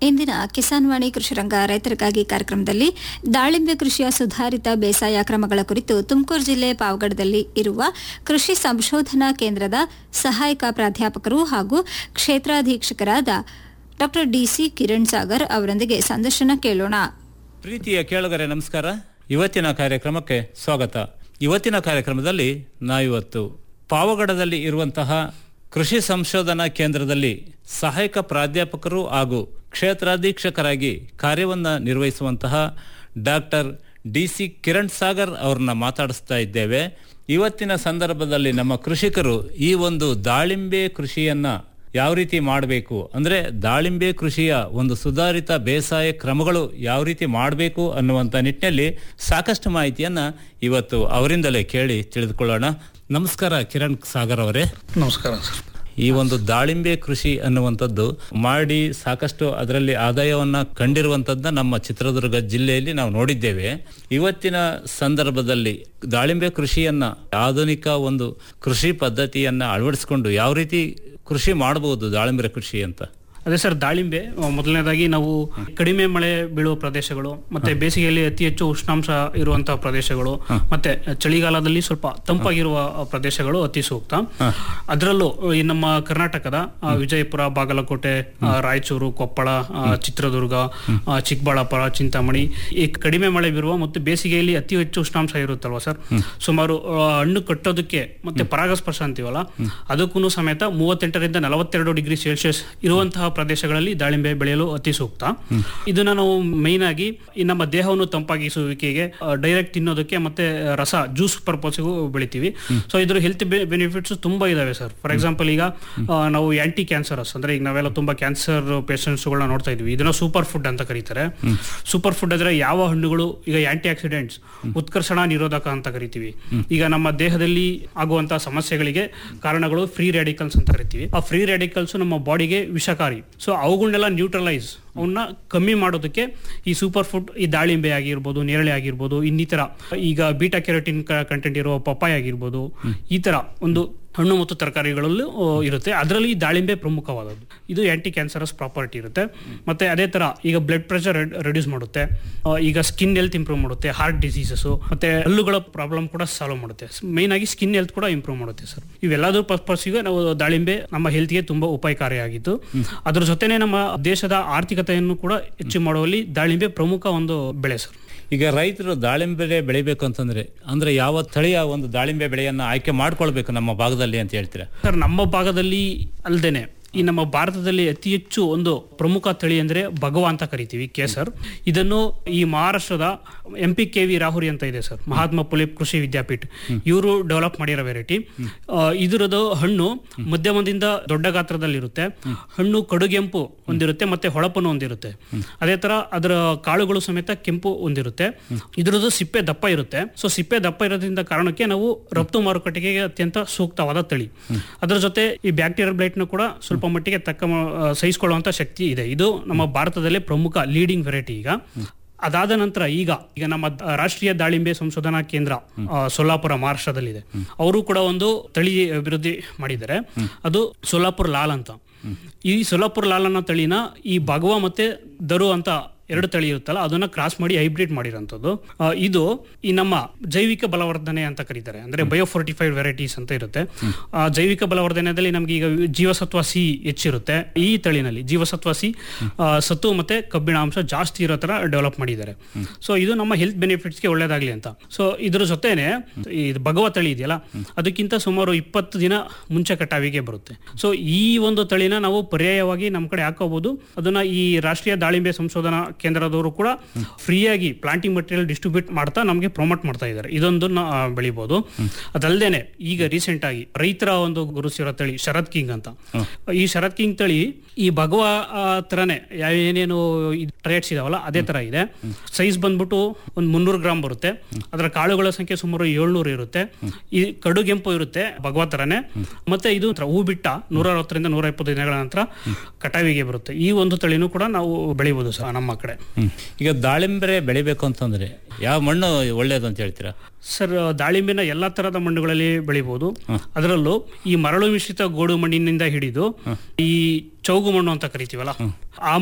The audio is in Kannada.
ಇಂದಿನ ಕಿಸಾನ್ ವಾಣಿ ಕೃಷಿರಂಗ ರೈತರಿಗಾಗಿ ಕಾರ್ಯಕ್ರಮದಲ್ಲಿ ದಾಳಿಂಬೆ ಕೃಷಿಯ ಸುಧಾರಿತ ಬೇಸಾಯ ಕ್ರಮಗಳ ಕುರಿತು ತುಮಕೂರು ಜಿಲ್ಲೆ ಪಾವಗಡದಲ್ಲಿ ಇರುವ ಕೃಷಿ ಸಂಶೋಧನಾ ಕೇಂದ್ರದ ಸಹಾಯಕ ಪ್ರಾಧ್ಯಾಪಕರು ಹಾಗೂ ಕ್ಷೇತ್ರಾಧೀಕ್ಷಕರಾದ ಡಾ ಡಿಸಿ ಕಿರಣ್ ಸಾಗರ್ ಅವರೊಂದಿಗೆ ಸಂದರ್ಶನ ಕೇಳೋಣ ಪ್ರೀತಿಯ ಕೇಳುಗರೆ ನಮಸ್ಕಾರ ಇವತ್ತಿನ ಕಾರ್ಯಕ್ರಮಕ್ಕೆ ಸ್ವಾಗತ ಇವತ್ತಿನ ಕಾರ್ಯಕ್ರಮದಲ್ಲಿ ನಾವಿವತ್ತು ಪಾವಗಡದಲ್ಲಿ ಇರುವಂತಹ ಕೃಷಿ ಸಂಶೋಧನಾ ಕೇಂದ್ರದಲ್ಲಿ ಸಹಾಯಕ ಪ್ರಾಧ್ಯಾಪಕರು ಹಾಗೂ ಕ್ಷೇತ್ರಾಧೀಕ್ಷಕರಾಗಿ ಕಾರ್ಯವನ್ನು ನಿರ್ವಹಿಸುವಂತಹ doctor D C Kiran Sagar ಅವ್ರನ್ನ ಮಾತಾಡಿಸ್ತಾ ಇದ್ದೇವೆ ಇವತ್ತಿನ ಸಂದರ್ಭದಲ್ಲಿ ನಮ್ಮ ಕೃಷಿಕರು ಈ ಒಂದು ದಾಳಿಂಬೆ ಕೃಷಿಯನ್ನ ಯಾವ ರೀತಿ ಮಾಡಬೇಕು ಅಂದ್ರೆ ದಾಳಿಂಬೆ ಕೃಷಿಯ ಒಂದು ಸುಧಾರಿತ ಬೇಸಾಯ ಕ್ರಮಗಳು ಯಾವ ರೀತಿ ಮಾಡಬೇಕು ಅನ್ನುವಂಥ ನಿಟ್ಟಿನಲ್ಲಿ ಸಾಕಷ್ಟು ಮಾಹಿತಿಯನ್ನ ಇವತ್ತು ಅವರಿಂದಲೇ ಕೇಳಿ ತಿಳಿದುಕೊಳ್ಳೋಣ ನಮಸ್ಕಾರ ಕಿರಣ್ ಸಾಗರ್ ಅವರೇ ನಮಸ್ಕಾರ ಸರ್ ಈ ಒಂದು ದಾಳಿಂಬೆ ಕೃಷಿ ಅನ್ನುವಂಥದ್ದು ಮಾಡಿ ಸಾಕಷ್ಟು ಅದರಲ್ಲಿ ಆದಾಯವನ್ನ ಕಂಡಿರುವಂಥದ್ದನ್ನ ನಮ್ಮ ಚಿತ್ರದುರ್ಗ ಜಿಲ್ಲೆಯಲ್ಲಿ ನಾವು ನೋಡಿದ್ದೇವೆ ಇವತ್ತಿನ ಸಂದರ್ಭದಲ್ಲಿ ದಾಳಿಂಬೆ ಕೃಷಿಯನ್ನ ಆಧುನಿಕ ಒಂದು ಕೃಷಿ ಪದ್ಧತಿಯನ್ನ ಅಳವಡಿಸಿಕೊಂಡು ಯಾವ ರೀತಿ ಕೃಷಿ ಮಾಡಬಹುದು ದಾಳಿಂಬೆ ಕೃಷಿ ಅಂತ ಅದೇ ಸರ್ ದಾಳಿಂಬೆ ಆ, ಮೊದಲನೇದಾಗಿ ನಾವು ಕಡಿಮೆ ಮಳೆ ಬೀಳುವ ಪ್ರದೇಶಗಳು ಮತ್ತೆ ಬೇಸಿಗೆಯಲ್ಲಿ ಅತಿ ಹೆಚ್ಚು ಉಷ್ಣಾಂಶ ಇರುವಂತಹ ಪ್ರದೇಶಗಳು ಮತ್ತೆ ಚಳಿಗಾಲದಲ್ಲಿ ಸ್ವಲ್ಪ ತಂಪಾಗಿರುವ ಪ್ರದೇಶಗಳು ಅತಿ ಸೂಕ್ತ ಅದರಲ್ಲೂ ಈ ನಮ್ಮ ಕರ್ನಾಟಕದ ಆ, ವಿಜಯಪುರ ಬಾಗಲಕೋಟೆ ಆ, ರಾಯಚೂರು ಕೊಪ್ಪಳ ಆ, ಚಿತ್ರದುರ್ಗ ಆ, ಚಿಕ್ಕಬಳ್ಳಾಪುರ ಚಿಂತಾಮಣಿ ಈ ಕಡಿಮೆ ಮಳೆ ಬೀರುವ ಮತ್ತು ಬೇಸಿಗೆಯಲ್ಲಿ ಅತಿ ಹೆಚ್ಚು ಉಷ್ಣಾಂಶ ಇರುತ್ತಲ್ವಾ ಸರ್ ಸುಮಾರು ಆ, ಹಣ್ಣು ಕಟ್ಟೋದಕ್ಕೆ ಮತ್ತೆ ಪರಾಗಸ್ಪರ್ಶ ಅಂತೀವಲ್ಲ ಅದಕ್ಕೂ ಸಮೇತ ಮೂವತ್ತೆಂಟರಿಂದ ನಲವತ್ತೆರಡು ಡಿಗ್ರಿ ಸೆಲ್ಸಿಯಸ್ ಇರುವಂತಹ ಪ್ರದೇಶಗಳಲ್ಲಿ ದಾಳಿಂಬೆ ಬೆಳೆಯಲು ಅತಿ ಸೂಕ್ತ ಇದನ್ನ ನಾವು ಮೈನ್ ಆಗಿ ಈ ನಮ್ಮ ದೇಹವನ್ನು ತಂಪಾಗಿಸುವಿಕೆಗೆ ಡೈರೆಕ್ಟ್ ತಿನ್ನೋದಕ್ಕೆ ಮತ್ತೆ ರಸ ಜ್ಯೂಸ್ ಪರ್ಪಸ್ಗೂ ಬೆಳಿತೀವಿ ಸೊ ಇದ್ರ ಹೆಲ್ತ್ ಬೆನಿಫಿಟ್ಸ್ ತುಂಬಾ ಇದಾವೆ ಸರ್ ಫಾರ್ ಎಕ್ಸಾಂಪಲ್ ಈಗ ಆ, ನಾವು ಆಂಟಿ ಕ್ಯಾನ್ಸರಸ್ ಅಂದ್ರೆ ಈಗ ನಾವೆಲ್ಲ ತುಂಬಾ ಕ್ಯಾನ್ಸರ್ ಗಳನ್ನ ನೋಡ್ತಾ ಇದೀವಿ ಇದನ್ನ ಸೂಪರ್ ಫುಡ್ ಅಂತ ಕರೀತಾರೆ ಸೂಪರ್ ಫುಡ್ ಅಂದ್ರೆ ಯಾವ ಹಣ್ಣುಗಳು ಈಗ ಆಂಟಿ ಆಕ್ಸಿಡೆಂಟ್ಸ್ ಉತ್ಕರ್ಷಣ ನಿರೋಧಕ ಅಂತ ಕರಿತೀವಿ ಈಗ ನಮ್ಮ ದೇಹದಲ್ಲಿ ಆಗುವಂತಹ ಸಮಸ್ಯೆಗಳಿಗೆ ಕಾರಣಗಳು ಫ್ರೀ ರ್ಯಾಡಿಕಲ್ಸ್ ಅಂತ ಕರಿತೀವಿ ಆ ಫ್ರೀ ರ್ಯಾಡಿಕಲ್ಸ್ ನಮ್ಮ ಬಾಡಿಗೆ ವಿಷಕಾರಿ ಸೊ ಅವುಗಳನ್ನೆಲ್ಲ ನ್ಯೂಟ್ರಲೈಸ್ ಅವನ್ನ ಕಮ್ಮಿ ಮಾಡೋದಕ್ಕೆ ಈ ಸೂಪರ್ ಫುಡ್ ಈ ದಾಳಿಂಬೆ ಆಗಿರ್ಬೋದು ನೇರಳೆ ಆಗಿರ್ಬೋದು ಇನ್ನಿತರ ಈಗ ಬೀಟಾ ಕೆರೋಟಿನ್ ಕಂಟೆಂಟ್ ಇರುವ ಪಪ್ಪಾಯ ಆಗಿರ್ಬೋದು ಈ ತರ ಒಂದು ಹಣ್ಣು ಮತ್ತು ತರಕಾರಿಗಳಲ್ಲೂ ಆ, ಇರುತ್ತೆ ಅದರಲ್ಲಿ ಈ ದಾಳಿಂಬೆ ಪ್ರಮುಖವಾದದ್ದು ಇದು ಆಂಟಿ ಕ್ಯಾನ್ಸರಸ್ ಪ್ರಾಪರ್ಟಿ ಇರುತ್ತೆ ಮತ್ತೆ ಅದೇ ತರ ಈಗ ಬ್ಲಡ್ ಪ್ರೆಷರ್ ರೆಡ್ಯೂಸ್ ಮಾಡುತ್ತೆ ಆ, ಈಗ ಸ್ಕಿನ್ ಹೆಲ್ತ್ ಇಂಪ್ರೂವ್ ಮಾಡುತ್ತೆ ಹಾರ್ಟ್ ಡಿಸೀಸಸ್ ಮತ್ತೆ ಹಲ್ಲುಗಳ ಪ್ರಾಬ್ಲಮ್ ಕೂಡ ಸಾಲ್ವ್ ಮಾಡುತ್ತೆ ಮೇನ್ ಆಗಿ ಸ್ಕಿನ್ ಹೆಲ್ತ್ ಕೂಡ ಇಂಪ್ರೂವ್ ಮಾಡುತ್ತೆ ಸರ್ ಇವೆಲ್ಲದರ ಪರ್ಪಸ್ಗೆ ನಾವು ದಾಳಿಂಬೆ ನಮ್ಮ ಹೆಲ್ತ್ಗೆ ತುಂಬಾ ಉಪಾಯಕಾರಿಯಾಗಿತ್ತು ಅದ್ರ ಜೊತೆನೆ ನಮ್ಮ ದೇಶದ ಆರ್ಥಿಕತೆಯನ್ನು ಕೂಡ ಹೆಚ್ಚು ಮಾಡುವಲ್ಲಿ ದಾಳಿಂಬೆ ಪ್ರಮುಖ ಒಂದು ಬೆಳೆ ಸರ್ ಈಗ ರೈತರು ದಾಳಿಂಬೆ ಬೆಳಿಬೇಕು ಅಂತಂದ್ರೆ ಅಂದ್ರೆ ಯಾವ ತಳಿಯ ಒಂದು ದಾಳಿಂಬೆ ಬೆಳೆಯನ್ನ ಆಯ್ಕೆ ಮಾಡ್ಕೊಳ್ಬೇಕು ನಮ್ಮ ಭಾಗದಲ್ಲಿ ಅಂತ ಹೇಳ್ತೀರಾ ಸರ್ ನಮ್ಮ ಭಾಗದಲ್ಲಿ ಅಲ್ದೇನೆ ಈ ನಮ್ಮ ಭಾರತದಲ್ಲಿ ಅತಿ ಹೆಚ್ಚು ಒಂದು ಪ್ರಮುಖ ತಳಿ ಅಂದ್ರೆ ಭಗವ ಅಂತ ಕರಿತೀವಿ ಕೇಸರ್ ಇದನ್ನು ಈ ಮಹಾರಾಷ್ಟ್ರದ M P K V Rahuri ಅಂತ ಇದೆ ಸರ್ ಮಹಾತ್ಮ ಪುಲೆ ಕೃಷಿ ವಿದ್ಯಾಪೀಠ ಇವರು ಡೆವಲಪ್ ಮಾಡಿರೋ ವೆರೈಟಿ ಇದರದು ಹಣ್ಣು ಮಧ್ಯಮದಿಂದ ದೊಡ್ಡ ಗಾತ್ರದಲ್ಲಿರುತ್ತೆ ಹಣ್ಣು ಕಡುಗೆಂಪು ಹೊಂದಿರುತ್ತೆ ಮತ್ತೆ ಹೊಳಪನ್ನು ಹೊಂದಿರುತ್ತೆ ಅದೇ ತರ ಅದರ ಕಾಳುಗಳು ಸಮೇತ ಕೆಂಪು ಹೊಂದಿರುತ್ತೆ ಇದರದ್ದು ಸಿಪ್ಪೆ ದಪ್ಪ ಇರುತ್ತೆ ಸೊ ಸಿಪ್ಪೆ ದಪ್ಪ ಇರೋದ್ರಿಂದ ಕಾರಣಕ್ಕೆ ನಾವು ರಫ್ತು ಮಾರುಕಟ್ಟೆಗೆ ಅತ್ಯಂತ ಸೂಕ್ತವಾದ ತಳಿ ಅದರ ಜೊತೆ ಈ ಬ್ಯಾಕ್ಟೀರಿಯಲ್ ಬ್ಲೈಟ್ ನು ಕೂಡ ಸ್ವಲ್ಪ ಮಟ್ಟಿಗೆ ತಕ್ಕ ಮ- ಆ, ಸಹಿಸಿಕೊಳ್ಳುವಂತ ಶಕ್ತಿ ಇದೆ ಇದು ನಮ್ಮ ಭಾರತದಲ್ಲೇ ಪ್ರಮುಖ ಲೀಡಿಂಗ್ ವೆರೈಟಿ ಈಗ ಅದಾದ ನಂತರ ಈಗ ಈಗ ನಮ್ಮ ದ- ರಾಷ್ಟ್ರೀಯ ದಾಳಿಂಬೆ ಸಂಶೋಧನಾ ಕೇಂದ್ರ ಆ, ಸೊಲ್ಲಾಪುರ ಮಹಾರಾಷ್ಟ್ರದಲ್ಲಿದೆ ಅವರು ಕೂಡ ಒಂದು ತಳಿ ಅಭಿವೃದ್ಧಿ ಮಾಡಿದ್ದಾರೆ ಅದು ಸೊಲ್ಲಾಪುರ ಲಾಲ್ ಅಂತ ಈ ಸೊಲ್ಲಾಪುರ ಲಾಲ್ ಅನ್ನೋ ತಳಿನ ಈ ಭಗವ ಮತ್ತೆ ದರು ಅಂತ ಎರಡು ತಳಿ ಇರುತ್ತಲ್ಲ ಅದನ್ನ ಕ್ರಾಸ್ ಮಾಡಿ ಹೈಬ್ರಿಡ್ ಮಾಡಿರೋಂಥದ್ದು ಆ, ಇದು ಈ ನಮ್ಮ ಜೈವಿಕ ಬಲವರ್ಧನೆ ಅಂತ ಕರೀತಾರೆ ಅಂದ್ರೆ ಬಯೋಫೋರ್ಟಿಫೈಡ್ ವೆರೈಟೀಸ್ ಅಂತ ಇರುತ್ತೆ ಆ, ಜೈವಿಕ ಬಲವರ್ಧನೆಯಲ್ಲಿ ನಮ್ಗೆ ಈಗ ಜೀವಸತ್ವ ಸಿ ಹೆಚ್ಚಿರುತ್ತೆ ಈ ತಳಿನಲ್ಲಿ ಜೀವಸತ್ವ ಸಿ ಆ, ಸತ್ತು ಮತ್ತೆ ಕಬ್ಬಿಣಾಂಶ ಜಾಸ್ತಿ ಇರೋ ತರ ಡೆವಲಪ್ ಮಾಡಿದ್ದಾರೆ ಸೊ ಇದು ನಮ್ಮ ಹೆಲ್ತ್ ಬೆನಿಫಿಟ್ಸ್ಗೆ ಒಳ್ಳೇದಾಗ್ಲಿ ಅಂತ ಸೊ ಇದ್ರ ಜೊತೆನೆ ಈ ಭಗವ ತಳಿ ಇದೆಯಲ್ಲ ಅದಕ್ಕಿಂತ ಸುಮಾರು ಇಪ್ಪತ್ತು ದಿನ ಮುಂಚೆ ಕಟಾವಿಗೆ ಬರುತ್ತೆ ಸೊ ಈ ಒಂದು ತಳಿನ ನಾವು ಪರ್ಯಾಯವಾಗಿ ನಮ್ಮ ಕಡೆ ಹಾಕೋಬಹುದು ಅದನ್ನ ಈ ರಾಷ್ಟ್ರೀಯ ದಾಳಿಂಬೆ ಸಂಶೋಧನಾ ಕೇಂದ್ರದವರು ಕೂಡ ಫ್ರೀಯಾಗಿ ಪ್ಲಾಂಟಿಂಗ್ ಮಟೀರಿಯಲ್ ಡಿಸ್ಟ್ರಿಬ್ಯೂಟ್ ಮಾಡ್ತಾ ನಮಗೆ ಪ್ರಮೋಟ್ ಮಾಡ್ತಾ ಇದ್ದಾರೆ ಇದೊಂದನ್ನ ಆ, ಬೆಳಿಬಹುದು ಅದಲ್ಲದೇನೆ ಈಗ ರೀಸೆಂಟ್ ಆಗಿ ರೈತರ ಒಂದು ಗುರುಸಿರೋ ತಳಿ ಶರತ್ ಕಿಂಗ್ ಅಂತ ಈ ಶರತ್ ಕಿಂಗ್ ತಳಿ ಈ ಭಗವ ಆ, ತರನೇ ಯಾವ ಏನೇನು ಟ್ರೇಟ್ಸ್ ಇದಾವಲ್ಲ ಅದೇ ತರ ಇದೆ ಸೈಜ್ ಬಂದ್ಬಿಟ್ಟು ಒಂದು ಮುನ್ನೂರು ಗ್ರಾಮ್ ಬರುತ್ತೆ ಅದರ ಕಾಳುಗಳ ಸಂಖ್ಯೆ ಸುಮಾರು ಏಳ್ನೂರು ಇರುತ್ತೆ ಈ ಕಡುಗೆಂಪು ಇರುತ್ತೆ ಭಗವ ತರನೇ ಮತ್ತೆ ಇದು ಒಂಥರ ಹೂ ಬಿಟ್ಟ ನೂರ ಅರವತ್ತರಿಂದ ನೂರ ಇಪ್ಪತ್ತು ದಿನಗಳ ನಂತರ ಕಟಾವಿಗೆ ಬರುತ್ತೆ ಈ ಒಂದು ತಳಿನೂ ಕೂಡ ನಾವು ಬೆಳಿಬಹುದು ಸಹ ನಮ್ಮ ಕಡೆ ಹ್ಮ್. ಈಗ ದಾಳಿಂಬೆ ಬೆಳಿಬೇಕು ಅಂತಂದ್ರೆ ಯಾವ ಮಣ್ಣು ಒಳ್ಳೇದು ಅಂತ ಹೇಳ್ತೀರಾ ಸರ್ ದಾಳಿಂಬೆನ ಎಲ್ಲಾ ತರದ ಮಣ್ಣುಗಳಲ್ಲಿ ಬೆಳಿಬಹುದು ಅದರಲ್ಲೂ ಈ ಮರಳು ಮಿಶ್ರಿತ ಗೋಡು ಮಣ್ಣಿನಿಂದ ಹಿಡಿದು ಈ ಚೌಗು ಮಣ್ಣು ಅಂತ ಕರಿತೀವಲ್ಲ ಆ